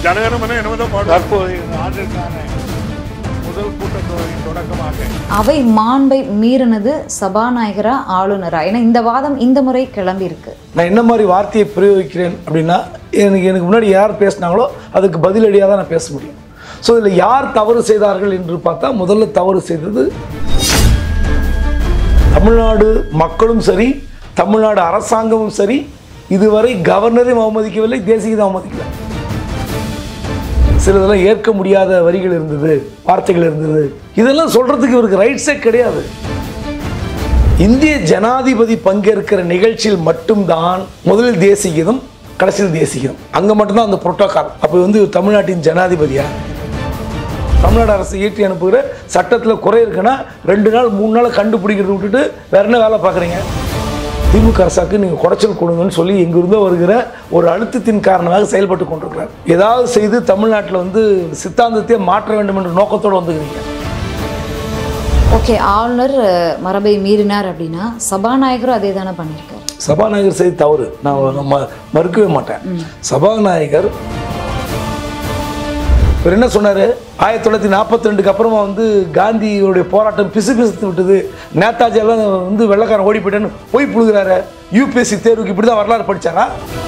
ஜனகணமன என்னமோ தான் பாடுவார் தற்போது இந்த ஆண்டிற்கான முதல் கூட்டத்தொடரின் தொடக்கமாக அவை மாண்பை மீறினது சபாநாயகரா ஆளுநரா ஏன்னா இந்த வாதம் இந்த முறை கிளம்பி இருக்கு நான் என்ன மாதிரி வார்த்தையை பிரயோகிக்கிறேன் அப்படின்னா எனக்கு எனக்கு முன்னாடி யார் பேசினாங்களோ அதுக்கு பதிலடியாக தான் நான் பேச முடியும் ஸோ இதில் யார் தவறு செய்தார்கள் என்று பார்த்தா முதல்ல தவறு செய்தது தமிழ்நாடு மக்களும் சரி தமிழ்நாடு அரசாங்கமும் சரி இதுவரை கவர்னரையும் அவமதிக்கவில்லை தேசியத்தை அவமதிக்கல சிலதெல்லாம் ஏற்க முடியாத வரிகள் இருந்தது வார்த்தைகள் இருந்தது இதெல்லாம் சொல்றதுக்கு இவருக்கு ரைட்ஸே கிடையாது இந்திய ஜனாதிபதி பங்கேற்கிற நிகழ்ச்சியில் மட்டும்தான் முதலில் தேசிய கீதம் கடைசியில் தேசிய கீதம் அங்கே மட்டும்தான் அந்த புரோட்டோகால் அப்போ வந்து இவர் தமிழ்நாட்டின் ஜனாதிபதியா தமிழ்நாடு அரசு இயற்றி அனுப்புகிற சட்டத்தில் குறை இருக்குன்னா ரெண்டு நாள் மூணு நாள் கண்டுபிடிக்கிறது விட்டுட்டு வேற என்ன வேலை பார்க்குறீங்க திமுக அரசாக்கு நீங்கள் குடைச்சல் கொடுங்கன்னு சொல்லி எங்கிருந்தோ வருகிற ஒரு அழுத்தத்தின் காரணமாக செயல்பட்டு கொண்டிருக்கிறார் ஏதாவது செய்து தமிழ்நாட்டில் வந்து சித்தாந்தத்தை மாற்ற வேண்டும் என்ற நோக்கத்தோடு வந்துக்கிறீங்க ஓகே ஆளுநர் அஹ், மரபை மீறினார் அப்படின்னா சபாநாயகரும் அதே தானே பண்ணியிருக்காரு சபாநாயகர் செய்து தவறு நான் ம- மறுக்கவே மாட்டேன் சபாநாயகர் இவர் என்ன சொன்னார் ஆயிரத்தி தொள்ளாயிரத்தி நாற்பத்தி ரெண்டுக்கு அப்புறமா வந்து காந்தியோடைய போராட்டம் பிசு பிசுத்து விட்டது நேதாஜி எல்லாம் வந்து வெள்ளக்காரன் ஓடி போயிட்டேன்னு போய் புழுகிறாரு யூபிஎஸ்சி தேர்வுக்கு இப்படி தான் வரலாறு படிச்சாரா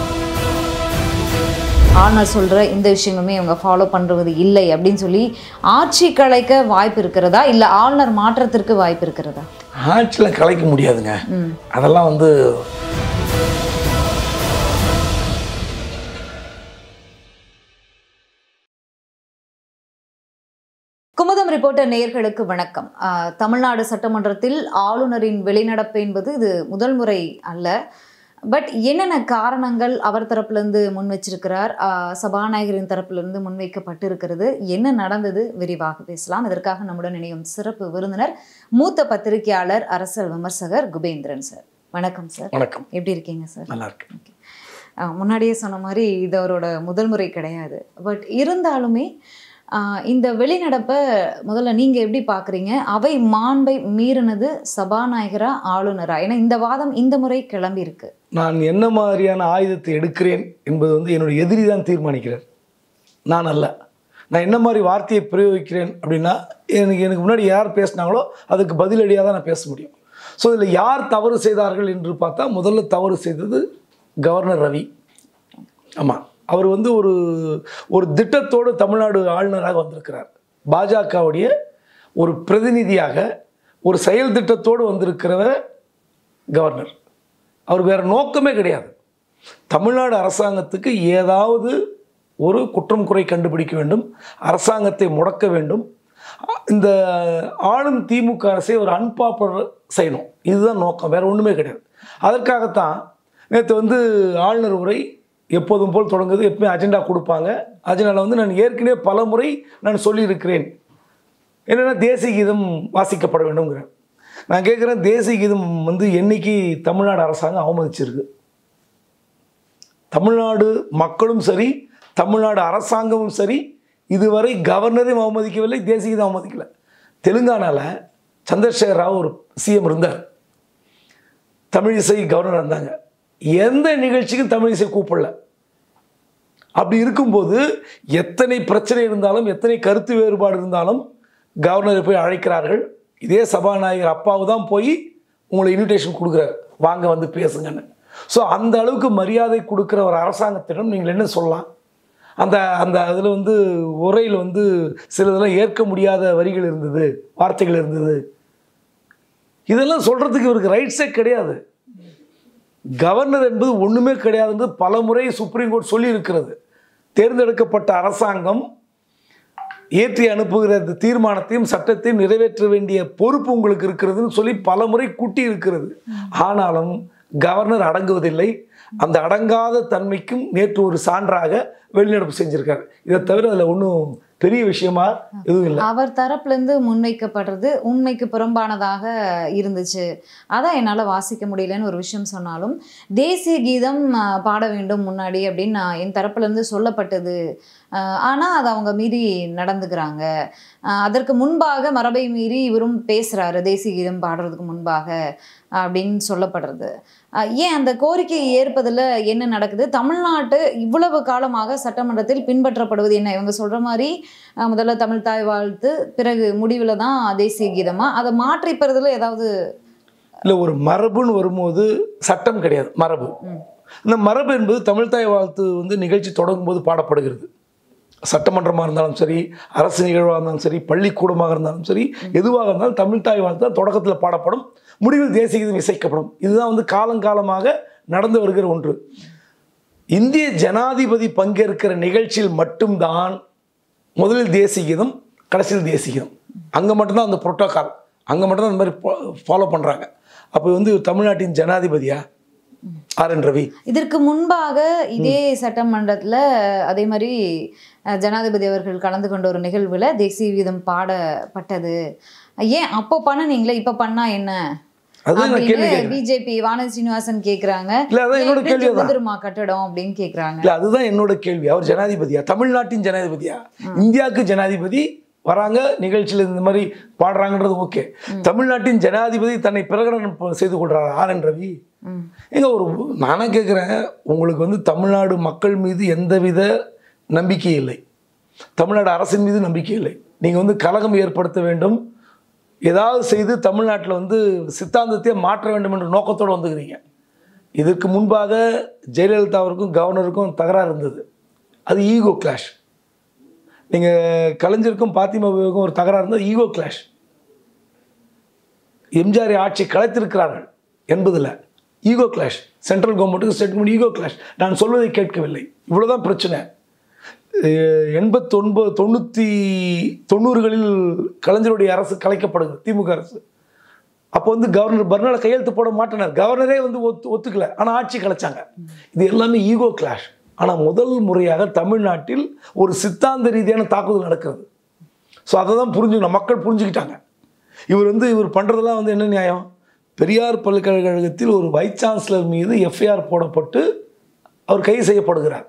ஆளுநர் சொல்ற இந்த விஷயங்களுமே இவங்க ஃபாலோ பண்றது இல்லை அப்படின்னு சொல்லி ஆட்சி கலைக்க வாய்ப்பு இருக்கிறதா இல்ல ஆளுநர் மாற்றத்திற்கு வாய்ப்பு இருக்கிறதா ஆட்சியில் கலைக்க முடியாதுங்க அதெல்லாம் வந்து குமுதம் ரிப்போர்ட்டர் நேயர்களுக்கு வணக்கம் ஆஹ், தமிழ்நாடு சட்டமன்றத்தில் ஆளுநரின் வெளிநடப்பு என்பது இது முதல் முறை அல்ல பட் என்னென்ன காரணங்கள் அவர் தரப்பிலிருந்து முன் வச்சிருக்கிறார் ஆஹ், சபாநாயகரின் தரப்பிலிருந்து முன்வைக்கப்பட்டிருக்கிறது என்ன நடந்தது விரிவாக பேசலாம் இதற்காக நம்முடன் இணையும் சிறப்பு விருந்தினர் மூத்த பத்திரிகையாளர் அரசியல் விமர்சகர் குபேந்திரன் சார் வணக்கம் சார் வணக்கம் எப்படி இருக்கீங்க சார் நல்லா இருக்கு Okay. அஹ் முன்னாடியே சொன்ன மாதிரி இது அவரோட முதல் முறை கிடையாது பட் இருந்தாலுமே அஹ் இந்த வெளிநடப்பை முதல்ல நீங்கள் எப்படி பார்க்குறீங்க அவை மாண்பை மீறினது சபாநாயகரா ஆளுநரா ஏன்னா இந்த வாதம் இந்த முறை கிளம்பி இருக்கு நான் என்ன மாதிரியான ஆயுதத்தை எடுக்கிறேன் என்பது வந்து என்னுடைய எதிரி தான் தீர்மானிக்கிறார் நான் அல்ல நான் என்ன மாதிரி வார்த்தையை பிரயோகிக்கிறேன் அப்படின்னா எனக்கு எனக்கு முன்னாடி யார் பேசினாங்களோ அதுக்கு பதிலடியாக தான் நான் பேச முடியும் ஸோ இதில் யார் தவறு செய்தார்கள் என்று பார்த்தா முதல்ல தவறு செய்தது கவர்னர் ரவி ஆமாம் அவர் வந்து ஒரு ஒரு திட்டத்தோடு தமிழ்நாடு ஆளுநராக வந்திருக்கிறார் பாஜகவுடைய ஒரு பிரதிநிதியாக ஒரு செயல் திட்டத்தோடு வந்திருக்கிறவர் கவர்னர் அவர் வேறு நோக்கமே கிடையாது தமிழ்நாடு அரசாங்கத்துக்கு ஏதாவது ஒரு குற்றம் குறை கண்டுபிடிக்க வேண்டும் அரசாங்கத்தை முடக்க வேண்டும் அ- இந்த ஆளும் திமுக அரசை ஒரு அன்பாப்புலர் செய்யணும் இதுதான் நோக்கம் வேறு ஒன்றுமே கிடையாது அதற்காகத்தான் நேற்று வந்து ஆளுநர் உரை எப்போதும் போல் தொடங்குது எப்பவுமே அஜெண்டா கொடுப்பாங்க அஜெண்டாவில் வந்து நான் ஏற்கனவே பல முறை நான் சொல்லியிருக்கிறேன் என்னென்னா தேசிய கீதம் வாசிக்கப்பட வேண்டும்ங்கிறேன் நான் கேட்குறேன் தேசிய கீதம் வந்து என்னைக்கு தமிழ்நாடு அரசாங்கம் அவமதிச்சிருக்கு தமிழ்நாடு மக்களும் சரி தமிழ்நாடு அரசாங்கமும் சரி இதுவரை கவர்னரையும் அவமதிக்கவில்லை தேசிய கீதம் அவமதிக்கல தெலுங்கானாவில் சந்திரசேகர் ராவ் ஒரு சிஎம் இருந்தார் தமிழிசை கவர்னர் இருந்தாங்க எந்த நிகழ்ச்சிக்கும் தமிழிசை கூப்பிடல அப்படி இருக்கும்போது எத்தனை பிரச்சனை இருந்தாலும் எத்தனை கருத்து வேறுபாடு இருந்தாலும் கவர்னரை போய் அழைக்கிறார்கள் இதே சபாநாயகர் அப்பாவு தான் போய் உங்களை இன்விடேஷன் கொடுக்குறாரு வாங்க வந்து பேசுங்கன்னு ஸோ அந்த அளவுக்கு மரியாதை கொடுக்குற ஒரு அரசாங்கத்திடம் நீங்கள் என்ன சொல்லலாம் அந்த அந்த அதில் வந்து உரையில் வந்து சிலதெல்லாம் ஏற்க முடியாத வரிகள் இருந்தது வார்த்தைகள் இருந்தது இதெல்லாம் சொல்கிறதுக்கு இவருக்கு ரைட்ஸே கிடையாது கவர்னர் என்பது ஒன்றுமே கிடையாதுன்றது பல முறை சுப்ரீம் கோர்ட் சொல்லியிருக்கிறது தேர்ந்தெடுக்கப்பட்ட அரசாங்கம் ஏற்றி அனுப்புகிற இந்த தீர்மானத்தையும் சட்டத்தையும் நிறைவேற்ற வேண்டிய பொறுப்பு உங்களுக்கு இருக்கிறதுன்னு சொல்லி பல முறை கூட்டி இருக்கிறது ஆனாலும் கவர்னர் அடங்குவதில்லை அந்த அடங்காத தன்மைக்கும் நேற்று ஒரு சான்றாக வெளிநடப்பு செஞ்சிருக்காரு இதை தவிர அதில் ஒன்றும் பெரிய விஷயமா எதுவும் இல்லை அவர் தரப்புலேருந்து முன்வைக்கப்படுறது உண்மைக்கு புறம்பானதாக இருந்துச்சு அதான் என்னால் வாசிக்க முடியலன்னு ஒரு விஷயம் சொன்னாலும் தேசிய கீதம் ஆஹ், பாட வேண்டும் முன்னாடி அப்படின்னு நான் என் தரப்புலேருந்து சொல்லப்பட்டது ஆனால் அது அவங்க மீறி நடந்துக்கிறாங்க ஆஹ், அதற்கு முன்பாக மரபை மீறி இவரும் பேசுகிறாரு தேசிய கீதம் பாடுறதுக்கு முன்பாக அப்படின்னு சொல்லப்படுறது அஹ் ஏன் அந்த கோரிக்கையை ஏற்பதில் என்ன நடக்குது தமிழ்நாட்டு இவ்வளவு காலமாக சட்டமன்றத்தில் பின்பற்றப்படுவது என்ன இவங்க சொல்ற மாதிரி அஹ் முதல்ல தமிழ் தாய் வாழ்த்து பிறகு முடிவில் தான் தேசிய கீதமா அதை மாற்றி பெறுறதுல ஏதாவது இல்லை ஒரு மரபுன்னு வரும்போது சட்டம் கிடையாது மரபு இந்த மரபு என்பது தமிழ்தாய் வாழ்த்து வந்து நிகழ்ச்சி தொடங்கும் போது பாடப்படுகிறது சட்டமன்றமாக இருந்தாலும் சரி அரசு நிகழ்வாக இருந்தாலும் சரி பள்ளிக்கூடமாக இருந்தாலும் சரி எதுவாக இருந்தாலும் தமிழ்தாய் வாழ்த்து தான் தொடக்கத்தில் பாடப்படும் முடிவில் தேசிய கீதம் இசைக்கப்படும் இதுதான் வந்து காலங்காலமாக நடந்து வருகிற ஒன்று இந்திய ஜனாதிபதி பங்கேற்கிற நிகழ்ச்சியில் மட்டும்தான் முதலில் தேசிய கீதம் கடைசியில் தேசிய கீதம் அங்கே மட்டும்தான் அந்த புரோட்டோகால் அங்கே மட்டும்தான் அந்த மாதிரி ஃபாலோ பண்ணுறாங்க அப்போ வந்து தமிழ்நாட்டின் ஜனாதிபதியா ஆர் என் ரவி இதற்கு முன்பாக இதே சட்டமன்றத்துல அதே மாதிரி அஹ், ஜனாதிபதி அவர்கள் கலந்து கொண்ட ஒரு நிகழ்வுல தேசிய கீதம் பாடப்பட்டது ஏன் அப்போ பண்ணுனீங்களே இப்ப பண்ணா என்ன அதுதான் நான் கேள்வி அப்படின்னு கேட்குறேன் பிஜேபி வானதி சீனிவாசன் கேக்குறாங்க இல்லை அதான் என்னோட எப்படி கேள்வி அதான் திரும்ப கட்டடம் அப்படின்னு கேக்குறாங்க இல்லை அதுதான் என்னோட கேள்வி அவர் ஜனாதிபதியா தமிழ்நாட்டின் ஜனாதிபதியா இந்தியாவுக்கு ஜனாதிபதி வராங்க நிகழ்ச்சியில் இந்த மாதிரி பாடுறாங்கன்றது ஓகே தமிழ்நாட்டின் ஜனாதிபதி தன்னை பிரகடனம் ப- செய்து கொள்றாரு ஆர் என் ரவி ம். ஏங்க ஒரு நானே கேட்குறேன் உங்களுக்கு வந்து தமிழ்நாடு மக்கள் மீது எந்தவித நம்பிக்கை இல்லை தமிழ்நாடு அரசின் மீது நம்பிக்கை இல்லை நீங்கள் வந்து கலகம் ஏற்படுத்த வேண்டும் ஏதாவது செய்து தமிழ்நாட்டில் வந்து சித்தாந்தத்தையே மாற்ற வேண்டும் என்ற நோக்கத்தோடு வந்துக்கிறீங்க இதற்கு முன்பாக ஜெயலலிதா அவருக்கும் கவர்னருக்கும் தகராறு இருந்தது அது ஈகோ கிளாஷ் நீங்கள் கலைஞருக்கும் பாத்திமாவுக்கும் ஒரு தகராறு இருந்தது ஈகோ கிளாஷ் எம்ஜிஆர் ஆட்சி கலைத்திருக்கிறார்கள் என்பதில் ஈகோ கிளாஷ் சென்ட்ரல் கவர்மெண்ட்டுக்கு ஸ்டேட் கவர்மெண்ட் ஈகோ கிளாஷ் நான் சொல்வதை கேட்கவில்லை இவ்வளவுதான் பிரச்சனை அஹ் எண்பத்தொன்பது தொண்ணூற்றி தொண்ணூறுகளில் கலைஞருடைய அரசு கலைக்கப்படுது திமுக அரசு அப்போ வந்து கவர்னர் பர்னால கையெழுத்து போட மாட்டினார் கவர்னரே வந்து ஒத்து ஒத்துக்கல ஆனால் ஆட்சி கலைச்சாங்க இது எல்லாமே ஈகோ கிளாஷ் ஆனால் முதல் முறையாக தமிழ்நாட்டில் ஒரு சித்தாந்த ரீதியான தாக்குதல் நடக்கிறது ஸோ அதை தான் புரிஞ்சுக்கணும் மக்கள் புரிஞ்சுக்கிட்டாங்க இவர் வந்து இவர் பண்ணுறதெல்லாம் வந்து என்ன நியாயம் பெரியார் பல்கலைக்கழகத்தில் ஒரு வைஸ் சான்சலர் மீது எஃப்ஐஆர் போடப்பட்டு அவர் கைது செய்யப்படுகிறார்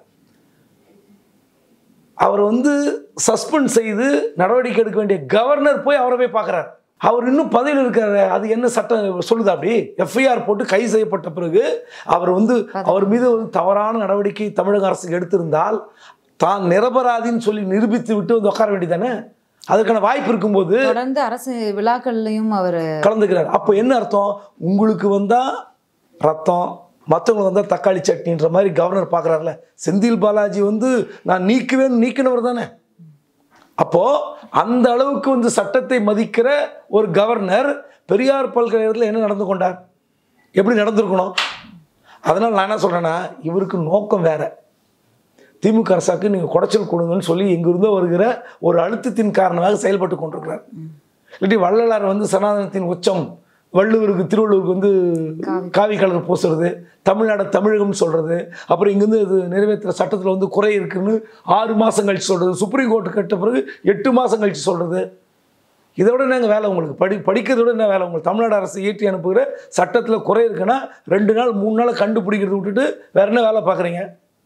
அவர் வந்து சஸ்பெண்ட் செய்து நடவடிக்கை எடுக்க வேண்டிய கவர்னர் போய் அவரை போய் பார்க்குறாரு அவர் இன்னும் பதவியில் இருக்காரு அது என்ன சட்டம் சொல்லுது அப்படி எஃப்ஐஆர் போட்டு கைது செய்யப்பட்ட பிறகு அவர் வந்து அவர் மீது ஒரு தவறான நடவடிக்கை தமிழக அரசு எடுத்திருந்தால் தான் நிரபராதின்னு சொல்லி நிரூபித்து விட்டு வந்து உட்கார வேண்டியதானே அதுக்கான வாய்ப்பு இருக்கும்போது தொடர்ந்து அரசு விழாக்கள்லயும் அவர் கலந்துக்கிறார் அப்போ என்ன அர்த்தம் உங்களுக்கு வந்தா ரத்தம் மற்றவங்களுக்கு வந்தால் தக்காளி சட்னின்ற மாதிரி கவர்னர் பார்க்குறாருல செந்தில் பாலாஜி வந்து நான் நீக்குவேன் நீக்கினவர் தானே அப்போ அந்த அளவுக்கு வந்து சட்டத்தை மதிக்கிற ஒரு கவர்னர் பெரியார் பல்கலைக்கழகத்தில் என்ன நடந்து கொண்டார் எப்படி நடந்திருக்கணும் அதனால் நான் என்ன சொல்றேன்னா இவருக்கு நோக்கம் வேற திமுக அரசாக்கு நீங்கள் குடைச்சல் கொடுங்கன்னு சொல்லி எங்கிருந்தோ வருகிற ஒரு அழுத்தத்தின் காரணமாக செயல்பட்டு கொண்டிருக்கிறார் இல்லாட்டி வள்ளலார் வந்து சனாதனத்தின் உச்சம் வள்ளுவருக்கு திருவள்ளுவருக்கு வந்து காவி கலர் பூசுறது தமிழ்நாடு தமிழகம்னு சொல்றது அப்புறம் இங்கேருந்து இது நிறைவேற்றுற சட்டத்தில் வந்து குறை இருக்குன்னு ஆறு மாதம் கழிச்சு சொல்றது சுப்ரீம் கோர்ட்டு கட்ட பிறகு எட்டு மாதம் கழிச்சு சொல்றது இதை விட என்னங்க வேலை உங்களுக்கு படி படிக்கிறத விட என்ன வேலை உங்களுக்கு தமிழ்நாடு அரசு இயற்றி அனுப்புகிற சட்டத்தில் குறை இருக்குன்னா ரெண்டு நாள் மூணு நாள் கண்டுபிடிக்கிறத விட்டுட்டு வேற என்ன வேலை பார்க்குறீங்க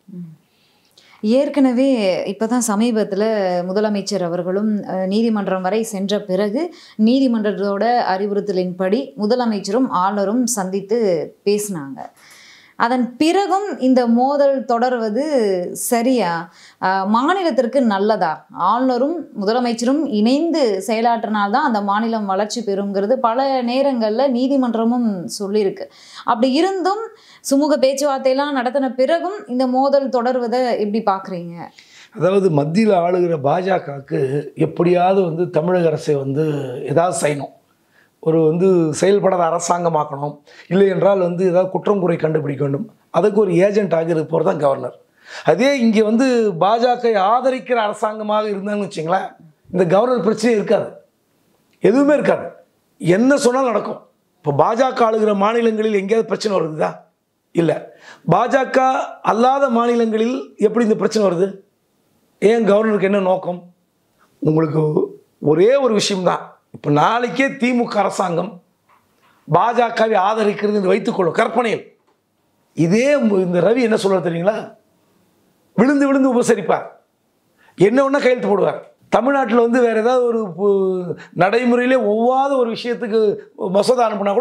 ஏற்கனவே இப்பதான் சமீபத்துல முதலமைச்சர் அவர்களும் அஹ், நீதிமன்றம் வரை சென்ற பிறகு நீதிமன்றத்தோட அறிவுறுத்தலின்படி முதலமைச்சரும் ஆளுநரும் சந்தித்து பேசினாங்க அதன் பிறகும் இந்த மோதல் தொடர்வது சரியா அஹ், மாநிலத்திற்கு நல்லதா ஆளுநரும் முதலமைச்சரும் இணைந்து செயலாற்றினால்தான் அந்த மாநிலம் வளர்ச்சி பெறுங்கிறது பல நேரங்களில் நீதிமன்றமும் சொல்லியிருக்கு அப்படி இருந்தும் சுமூக பேச்சுவார்த்தையெல்லாம் நடத்தின பிறகும் இந்த மோதல் தொடர்வதை எப்படி பார்க்குறீங்க அதாவது மத்தியில் ஆளுகிற பாஜகவுக்கு எப்படியாவது வந்து தமிழக அரசை வந்து ஏதாவது செய்யணும் ஒரு வந்து செயல்படாத அரசாங்கமாக்கணும் இல்லை என்றால் வந்து ஏதாவது குற்றம் குறை கண்டுபிடிக்க வேண்டும் அதுக்கு ஒரு ஏஜென்ட் ஆகி இருப்பவர் தான் கவர்னர் அதே இங்கே வந்து பாஜக ஆதரிக்கிற அரசாங்கமாக இருந்தாங்கன்னு வச்சிங்களேன் இந்த கவர்னர் பிரச்சனையே இருக்காது எதுவுமே இருக்காது என்ன சொன்னாலும் நடக்கும் இப்போ பாஜக ஆளுகிற மாநிலங்களில் எங்கேயாவது பிரச்சனை வருதுதா இல்லை பாஜக அல்லாத மாநிலங்களில் எப்படி இந்த பிரச்சனை வருது ஏன் கவர்னருக்கு என்ன நோக்கம் உங்களுக்கு ஒரே ஒரு விஷயம்தான் இப்போ நாளைக்கே திமுக அரசாங்கம் பாஜகவை ஆதரிக்கிறது என்று வைத்துக்கொள்ளும் கற்பனையில் இதே மு- இந்த ரவி என்ன சொல்றாரு தெரியுங்களா விழுந்து விழுந்து உபசரிப்பார் என்ன ஒன்றா கையெழுத்து போடுவார் தமிழ்நாட்டில் வந்து வேற ஏதாவது ஒரு பு- நடைமுறையிலே ஒவ்வாத ஒரு விஷயத்துக்கு மசோதா அனுப்புனா கூட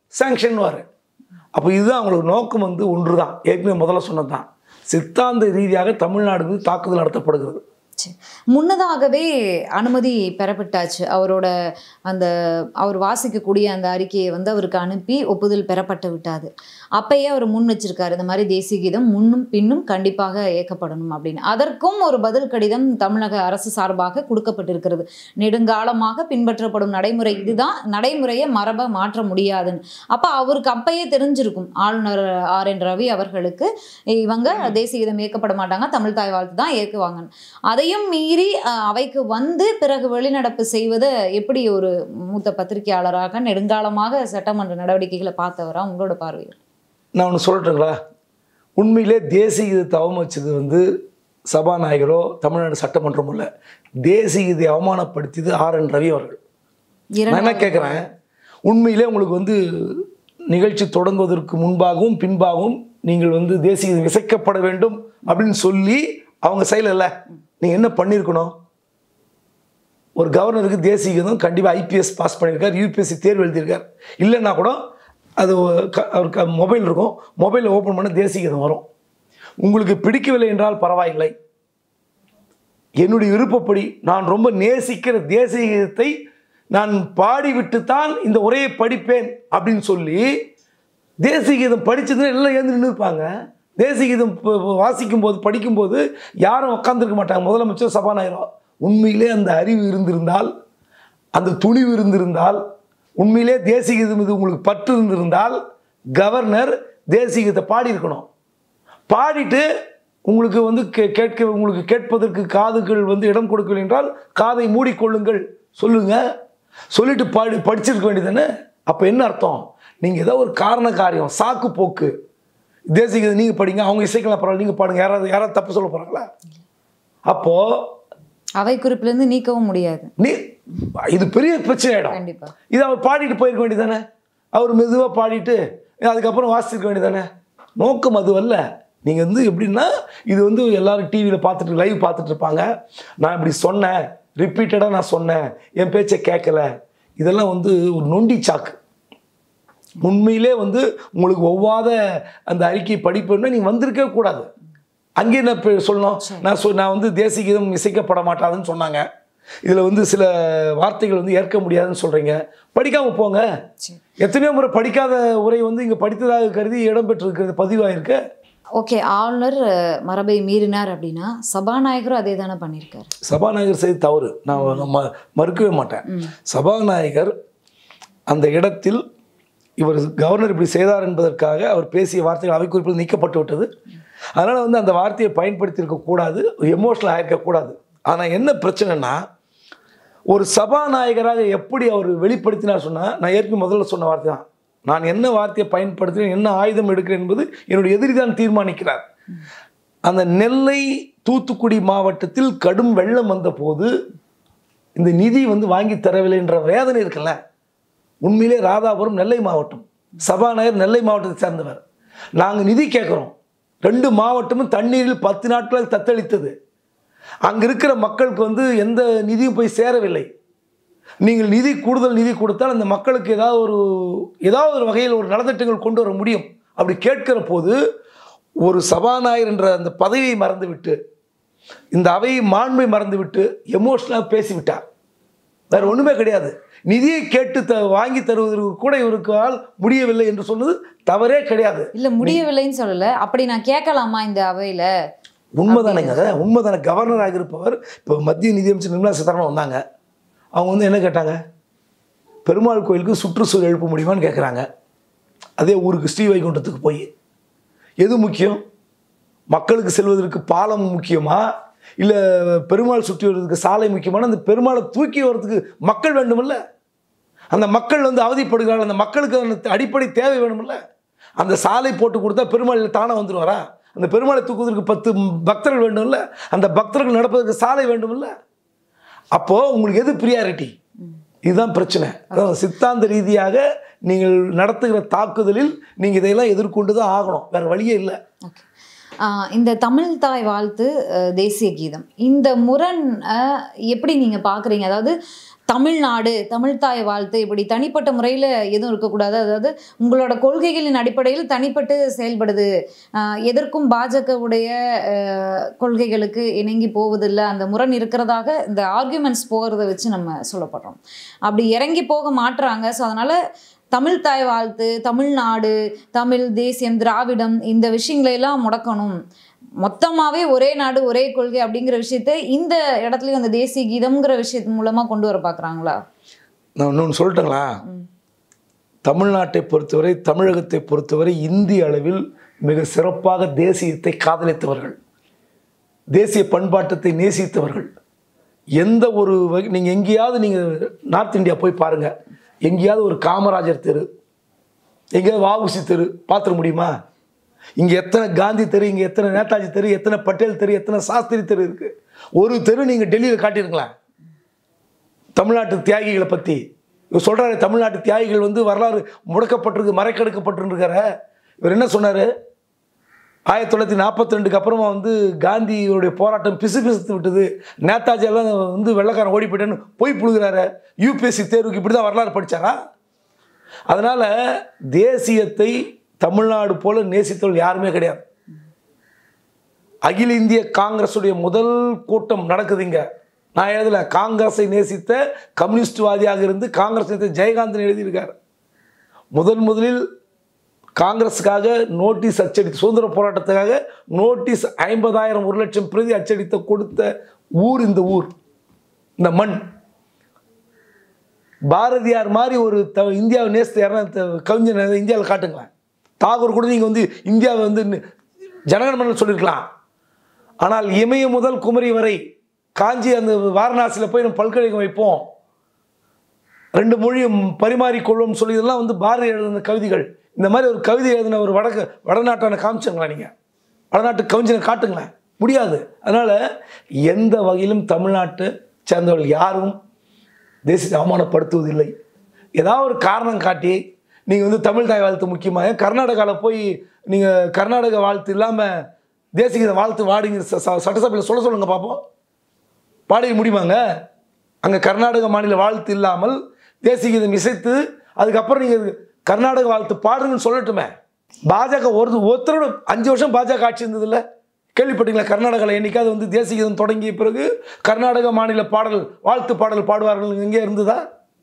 சாங்ஷன் வார் அப்போ இதுதான் அவங்களுக்கு நோக்கம் வந்து ஒன்று தான் ஏற்கனவே முதல்ல சொன்னது தான் சித்தாந்த ரீதியாக தமிழ்நாடு மீது தாக்குதல் நடத்தப்படுகிறது சரி. முன்னதாகவே அனுமதி பெறப்பட்டாச்சு அவரோட அந்த அவர் வாசிக்கக்கூடிய அந்த அறிக்கையை வந்து அவருக்கு அனுப்பி ஒப்புதல் பெறப்பட்டு விட்டாது அப்பயே அவர் முன் வச்சிருக்காரு இந்த மாதிரி தேசிய கீதம் முன்னும் பின்னும் கண்டிப்பாக ஏற்கப்படணும் அப்படின்னு அதற்கும் ஒரு பதில் கடிதம் தமிழக அரசு சார்பாக கொடுக்கப்பட்டிருக்கிறது நெடுங்காலமாக பின்பற்றப்படும் நடைமுறை இதுதான் நடைமுறையை மரபை மாற்ற முடியாதுன்னு அப்போ அவருக்கு அப்பயே தெரிஞ்சிருக்கும் ஆளுநர் ஆர் என் ரவி அவர்களுக்கு இவங்க தேசிய கீதம் ஏற்கப்பட மாட்டாங்க தமிழ் தாய் வாழ்த்து தான் ஏற்குவாங்கன்னு அதையும் மீறி அஹ், அவைக்கு வந்து பிறகு வெளிநடப்பு செய்வதை எப்படி ஒரு மூத்த பத்திரிகையாளராக நெடுங்காலமாக சட்டமன்ற நடவடிக்கைகளை பார்த்தவரா உங்களோட பார்வையில் நான் ஒன்று சொல்லட்டுங்களா உண்மையிலே தேசிய கீதத்தை அவமதிச்சது வந்து சபாநாயகரோ தமிழ்நாடு சட்டமன்றமோ இல்லை தேசிய கீதை அவமானப்படுத்தியது ஆர் என் ரவி அவர்கள் நான் என்ன கேட்குறேன் உண்மையிலே உங்களுக்கு வந்து நிகழ்ச்சி தொடங்குவதற்கு முன்பாகவும் பின்பாகவும் நீங்கள் வந்து தேசிய கீதம் இசைக்கப்பட வேண்டும் அப்படின்னு சொல்லி அவங்க செய்யலைல்ல நீங்கள் என்ன பண்ணியிருக்கணும் ஒரு கவர்னருக்கு தேசிய கீதம் கண்டிப்பாக ஐபிஎஸ் பாஸ் பண்ணியிருக்கார் யூபிஎஸ்சி தேர்வு எழுதியிருக்கார் இல்லைன்னா கூட அது க- அவருக்கு மொபைல் இருக்கும் மொபைலை ஓப்பன் பண்ண தேசிய கீதம் வரும் உங்களுக்கு பிடிக்கவில்லை என்றால் பரவாயில்லை என்னுடைய விருப்பப்படி நான் ரொம்ப நேசிக்கிற தேசிய கீதத்தை நான் பாடிவிட்டுத்தான் இந்த உரையை படிப்பேன் அப்படின்னு சொல்லி தேசிய கீதம் படிச்சதுன்னா எல்லாம் எழுந்து நின்று இருப்பாங்க தேசிய கீதம் ப- ப- வாசிக்கும் போது படிக்கும்போது யாரும் உட்காந்துருக்க மாட்டாங்க முதலமைச்சர் சபாநாயகர் உண்மையிலே அந்த அறிவு இருந்திருந்தால் அந்த துணிவு இருந்திருந்தால் உண்மையிலே தேசிய கீதம் இது உங்களுக்கு பற்று இருந்திருந்தால் கவர்னர் தேசிய கீதத்தை பாடியிருக்கணும் பாடிட்டு உங்களுக்கு வந்து கே- கேட்க உங்களுக்கு கேட்பதற்கு காதுகள் வந்து இடம் கொடுக்கவில்லை என்றால் காதை மூடிக்கொள்ளுங்கள் சொல்லுங்க சொல்லிட்டு பாடி படிச்சிருக்க வேண்டியதானே அப்போ என்ன அர்த்தம் நீங்கள் ஏதோ ஒரு காரண காரியம் சாக்கு போக்கு தேசிய கீதம் நீங்கள் படிங்க அவங்க இசைக்கலாம் பரவாயில்ல நீங்கள் பாடுங்க யாராவது யாராவது தப்பு சொல்ல போகிறாங்களா அப்போது அவை குறிப்பிலிருந்து நீக்கவும் முடியாது நீ இது பெரிய பிரச்சனை ஆகிடும் கண்டிப்பா இது அவர் பாடிட்டு போயிருக்க வேண்டியதானே அவர் மெதுவாக பாடிட்டு அதுக்கப்புறம் வாசிச்சிருக்க வேண்டியதானே நோக்கம் அது அல்ல நீங்கள் வந்து எப்படின்னா இது வந்து எல்லாரும் டிவியில் பார்த்துட்டு லைவ் பார்த்துட்டு இருப்பாங்க நான் இப்படி சொன்னேன் ரிப்பீட்டடாக நான் சொன்னேன் என் பேச்சை கேட்கல இதெல்லாம் வந்து ஒரு நொண்டி சாக்கு உண்மையிலே வந்து உங்களுக்கு ஒவ்வாத அந்த அறிக்கையை படிப்புன்னா நீங்கள் வந்திருக்கவே கூடாது அங்கே என்ன இப்ப சொல்லணும் நான் சொ நான் வந்து தேசிய கீதம் இசைக்கப்பட மாட்டாதுன்னு சொன்னாங்க இதில் வந்து சில வார்த்தைகள் வந்து ஏற்க முடியாதுன்னு சொல்கிறீங்க படிக்காமல் போங்க சரி. எத்தனையோ முறை படிக்காத உரை வந்து இங்கே படித்ததாக கருதி இடம்பெற்றிருக்கிறது பதிவாயிருக்கு ஓகே ஆளுநர் அஹ், மரபை மீறினார் அப்படின்னா சபாநாயகரும் அதே தானே பண்ணியிருக்காரு சபாநாயகர் செய்து தவறு நான் ம மறுக்கவே மாட்டேன் சபாநாயகர் அந்த இடத்தில் இவர் கவர்னர் இப்படி செய்தார் என்பதற்காக அவர் பேசிய வார்த்தைகள் அவை குறிப்பில் நீக்கப்பட்டு விட்டது அதனால் வந்து அந்த வார்த்தையை பயன்படுத்தி இருக்கக்கூடாது எமோஷனல் ஆயிருக்கக்கூடாது ஆனால் என்ன பிரச்சனைனா ஒரு சபாநாயகராக எப்படி அவர் வெளிப்படுத்தினார் சொன்னால் நான் ஏற்கனவே முதல்ல சொன்ன வார்த்தை தான் நான் என்ன வார்த்தையை பயன்படுத்துகிறேன் என்ன ஆயுதம் எடுக்கிறேன் என்பது என்னுடைய எதிரி தான் தீர்மானிக்கிறார் அந்த நெல்லை தூத்துக்குடி மாவட்டத்தில் கடும் வெள்ளம் வந்தபோது இந்த நிதி வந்து வாங்கி தரவில்லை என்ற வேதனை இருக்குல்ல உண்மையிலே ராதாபுரம் நெல்லை மாவட்டம் சபாநாயகர் நெல்லை மாவட்டத்தை சேர்ந்தவர் நாங்கள் நிதி கேட்குறோம் ரெண்டு மாவட்டமும் தண்ணீரில் பத்து நாட்கள் தத்தளித்தது அங்கே இருக்கிற மக்களுக்கு வந்து எந்த நிதியும் போய் சேரவில்லை நீங்கள் நிதி கூடுதல் நிதி கொடுத்தால் அந்த மக்களுக்கு ஏதாவது ஒரு ஏதாவது ஒரு வகையில் ஒரு நலத்திட்டங்கள் கொண்டு வர முடியும் அப்படி கேட்கிற போது ஒரு சபாநாயகர் என்ற அந்த பதவியை மறந்துவிட்டு இந்த அவையை மாண்பை மறந்துவிட்டு எமோஷனலாக பேசிவிட்டார் வேற ஒன்றுமே கிடையாது நிதியை கேட்டு த வாங்கி தருவதற்கு கூட இவருக்கால் முடியவில்லை என்று சொன்னது தவறே கிடையாது இல்ல முடியவில்லைன்னு சொல்லல அப்படி நான் கேட்கலாமா இந்த அவையில உண்மைதானேங்க அது உண்மைதானே கவர்னராக இருப்பவர் இப்போ மத்திய நிதியமைச்சர் நிர்மலா சீதாராமன் வந்தாங்க அவங்க வந்து என்ன கேட்டாங்க பெருமாள் கோயிலுக்கு சுற்றுச்சூழல் எழுப்ப முடியுமான்னு கேட்குறாங்க அதே ஊருக்கு ஸ்ரீவைகுண்டத்துக்கு போய் எது முக்கியம் மக்களுக்கு செல்வதற்கு பாலம் முக்கியமா இல்லை பெருமாள் சுற்றி வருவதற்கு சாலை முக்கியமான அந்த பெருமாளை தூக்கி வரதுக்கு மக்கள் வேண்டுமில்ல அந்த மக்கள் வந்து அவதிப்படுகிறார்கள் அந்த மக்களுக்கு அந்த அடிப்படை தேவை வேணுமில்ல அந்த சாலை போட்டு கொடுத்தா பெருமாள் தானே வந்துடுவாரா அந்த பெருமாளை தூக்குவதற்கு பத்து பக்தர்கள் வேண்டும்ல அந்த பக்தர்கள் நடப்பதற்கு சாலை வேண்டும்ல அப்போ உங்களுக்கு எது ப்ரியாரிட்டி இதுதான் பிரச்சனை அதாவது சித்தாந்த ரீதியாக நீங்கள் நடத்துகிற தாக்குதலில் நீங்கள் இதையெல்லாம் எதிர்கொண்டு தான் ஆகணும் வேற வழியே இல்லை ஓகே ஆஹ் இந்த தமிழ் தாய் வாழ்த்து அஹ், தேசிய கீதம் இந்த முரண் அஹ், எப்படி நீங்க பாக்குறீங்க அதாவது தமிழ்நாடு தமிழ்தாய் வாழ்த்து இப்படி தனிப்பட்ட முறையில் எதுவும் இருக்கக்கூடாது அதாவது உங்களோட கொள்கைகளின் அடிப்படையில் தனிப்பட்டு செயல்படுது ஆஹ் எதற்கும் பாஜகவுடைய ஆஹ், கொள்கைகளுக்கு இணங்கி போவதில்லை அந்த முரண் இருக்கிறதாக இந்த ஆர்குமெண்ட்ஸ் போகிறத வச்சு நம்ம சொல்லப்படுறோம் அப்படி இறங்கி போக மாட்டுறாங்க ஸோ அதனால் தமிழ் தாய் வாழ்த்து தமிழ்நாடு தமிழ் தேசியம் திராவிடம் இந்த விஷயங்களை எல்லாம் முடக்கணும் மொத்தமாகவே ஒரே நாடு ஒரே கொள்கை அப்படிங்கிற விஷயத்த இந்த இடத்துலயும் அந்த தேசிய கீதம்ங்கிற விஷயத்து மூலமா கொண்டு வர பார்க்கறாங்களா நான் இன்னொன்று சொல்லட்டுங்களா தமிழ்நாட்டை பொறுத்தவரை தமிழகத்தை பொறுத்தவரை இந்திய அளவில் மிக சிறப்பாக தேசியத்தை காதலித்தவர்கள் தேசிய பண்பாட்டத்தை நேசித்தவர்கள் எந்த ஒரு வகை நீங்கள் எங்கேயாவது நீங்கள் நார்த் இந்தியா போய் பாருங்கள் எங்கேயாவது ஒரு காமராஜர் தெரு எங்கேயாவது வாவுசி தெரு பார்த்துட முடியுமா இங்கே எத்தனை காந்தி தெரு இங்கே எத்தனை நேதாஜி தெரு எத்தனை பட்டேல் தெரு எத்தனை சாஸ்திரி தெரு இருக்குது ஒரு தெரு நீங்கள் டெல்லியில் காட்டியிருங்களேன் தமிழ்நாட்டு தியாகிகளை பற்றி இவர் சொல்கிறாரு தமிழ்நாட்டு தியாகிகள் வந்து வரலாறு முடக்கப்பட்டிருக்கு மறைக்கெடுக்கப்பட்டிருக்கிற இவர் என்ன சொன்னார் ஆயிரத்தி தொள்ளாயிரத்தி நாற்பத்தி ரெண்டுக்கு அப்புறமா வந்து காந்தியோடைய போராட்டம் பிசு பிசுத்து விட்டது நேதாஜி எல்லாம் வந்து வெள்ளக்காரன் ஓடி போயிட்டேன்னு போய் புழுகிறாரு யூபிஎஸ்சி தேர்வுக்கு இப்படி தான் வரலாறு படிச்சாரா அதனால் தேசியத்தை தமிழ்நாடு போல நேசித்தவர்கள் யாருமே கிடையாது அகில இந்திய காங்கிரஸுடைய முதல் கூட்டம் நடக்குது இங்க நான் எழுதல காங்கிரஸை நேசித்த கம்யூனிஸ்ட்வாதியாக இருந்து காங்கிரஸ் நேசித்த ஜெயகாந்தன் எழுதியிருக்கார் முதன் முதலில் காங்கிரஸுக்காக நோட்டீஸ் அச்சடித்து சுதந்திர போராட்டத்துக்காக நோட்டீஸ் ஐம்பதாயிரம் ஒரு லட்சம் பிரதி அச்சடித்த கொடுத்த ஊர் இந்த ஊர் இந்த மண் பாரதியார் மாதிரி ஒரு த இந்தியாவை நேசத்தை யாருன்னா த- கவிஞர் இந்தியாவில் காட்டுங்களேன் தாகூர் கூட நீங்கள் வந்து இந்தியாவை வந்து நி- ஜனகணமனல் சொல்லியிருக்கலாம் ஆனால் இமய முதல் குமரி வரை காஞ்சி அந்த வாரணாசியில் போய் நம்ம பல்கலைக்கழகம் வைப்போம் ரெண்டு மொழியும் பரிமாறிக்கொள்வோம் சொல்லி இதெல்லாம் வந்து பாரதி எழுதின கவிதைகள் இந்த மாதிரி ஒரு கவிதை எழுதின ஒரு வடக்கு வடநாட்டான காமிச்சுங்களா நீங்கள் வடநாட்டு கவிஞனை காட்டுங்களேன் முடியாது அதனால் எந்த வகையிலும் தமிழ்நாட்டை சேர்ந்தவர்கள் யாரும் தேசியத்தை அவமானப்படுத்துவதில்லை ஏதாவது ஒரு காரணம் காட்டி நீங்கள் வந்து தமிழ் தாய் வாழ்த்து முக்கியமாக கர்நாடகாவில் போய் நீங்கள் கர்நாடக வாழ்த்து இல்லாமல் தேசிய வாழ்த்து வாடிங்க ச- ச- சட்டசபையில் சொல்ல சொல்லுங்க பார்ப்போம் பாடிய முடியுமாங்க அங்கே கர்நாடக மாநில வாழ்த்து இல்லாமல் தேசிய கீதம் இசைத்து அதுக்கப்புறம் நீங்கள் கர்நாடக வாழ்த்து பாடுங்கன்னு சொல்லட்டுமே பாஜக ஒரு ஒருத்தரோட அஞ்சு வருஷம் பாஜக ஆட்சி இருந்ததில்ல கேள்விப்பட்டீங்களா கர்நாடகாவில் என்னைக்காவது வந்து தேசிய கீதம் தொடங்கிய பிறகு கர்நாடக மாநில பாடல் வாழ்த்து பாடல் பாடுவார்கள் எங்கே இருந்ததா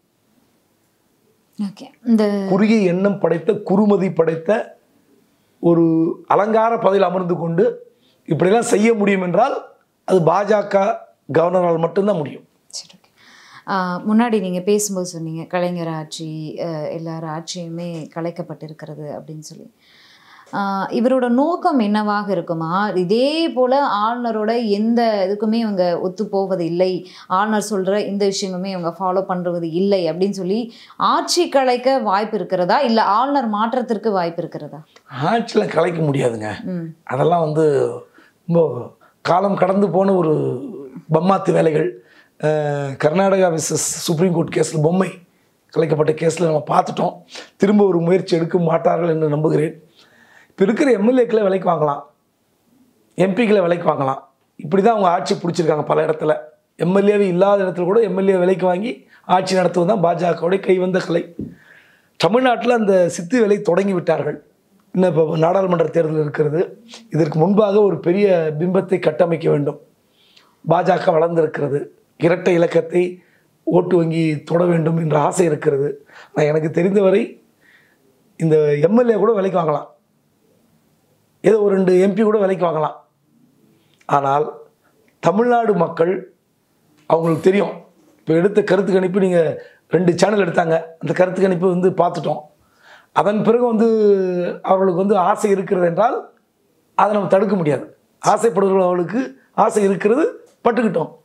ஓகே இந்த குறுகிய எண்ணம் படைத்த குறுமதி படைத்த ஒரு அலங்கார பதவியில் அமர்ந்து கொண்டு இப்படியெல்லாம் செய்ய முடியும் என்றால் அது பாஜக கவர்னரால் மட்டும்தான் முடியும் சரி ஓகே ஆஹ் முன்னாடி நீங்கள் பேசும்போது சொன்னீங்க கலைஞர் ஆட்சி ஆஹ் எல்லார் ஆட்சியுமே கலைக்கப்பட்டிருக்கிறது அப்படின்னு சொல்லி ஆஹ் இவரோட நோக்கம் என்னவாக இருக்குமா இதே போல ஆளுநரோட எந்த இதுக்குமே இவங்க ஒத்து போவது இல்லை ஆளுநர் சொல்ற இந்த விஷயங்களுமே இவங்க ஃபாலோ பண்றது இல்லை அப்படின்னு சொல்லி ஆட்சி கலைக்க வாய்ப்பு இருக்கிறதா இல்லை ஆளுநர் மாற்றத்திற்கு வாய்ப்பு இருக்கிறதா ஆட்சியில் கலைக்க முடியாதுங்க ம் அதெல்லாம் வந்து ரொம்ப காலம் கடந்து போன ஒரு பம்மாத்து வேலைகள் அஹ், கர்நாடகா விசஸ் சுப்ரீம் கோர்ட் கேஸில் பொம்மை கலைக்கப்பட்ட கேஸில் நம்ம பார்த்துட்டோம் திரும்ப ஒரு முயற்சி எடுக்க மாட்டார்கள் என்று நம்புகிறேன் இப்போ இருக்கிற எம்எல்ஏக்களை விலைக்கு வாங்கலாம் எம்பிக்களை விலைக்கு வாங்கலாம் இப்படி தான் அவங்க ஆட்சி பிடிச்சிருக்காங்க பல இடத்துல எம்எல்ஏவே இல்லாத இடத்துல கூட எம்எல்ஏ விலைக்கு வாங்கி ஆட்சி நடத்துவது தான் பாஜகவுடைய கைவந்த கலை தமிழ்நாட்டில் அந்த சித்து வேலை தொடங்கி விட்டார்கள் இன்னும் இப்போ நாடாளுமன்ற தேர்தல் இருக்கிறது இதற்கு முன்பாக ஒரு பெரிய பிம்பத்தை கட்டமைக்க வேண்டும் பாஜக வளர்ந்திருக்கிறது இரட்டை இலக்கத்தை ஓட்டு வங்கி தொட வேண்டும் என்ற ஆசை இருக்கிறது நான் எனக்கு தெரிந்தவரை இந்த எம்எல்ஏ கூட விலைக்கு வாங்கலாம் ஏதோ ஒரு ரெண்டு எம்பி கூட விலைக்கு வாங்கலாம் ஆனால் தமிழ்நாடு மக்கள் அவங்களுக்கு தெரியும் இப்போ எடுத்த கருத்து கணிப்பு நீங்கள் ரெண்டு சேனல் எடுத்தாங்க அந்த கருத்து கணிப்பு வந்து பார்த்துட்டோம் அதன் பிறகு வந்து அவர்களுக்கு வந்து ஆசை இருக்கிறது என்றால் அதை நம்ம தடுக்க முடியாது ஆசைப்படுபவர்களுக்கு ஆசை இருக்கிறது பட்டுக்கிட்டோம்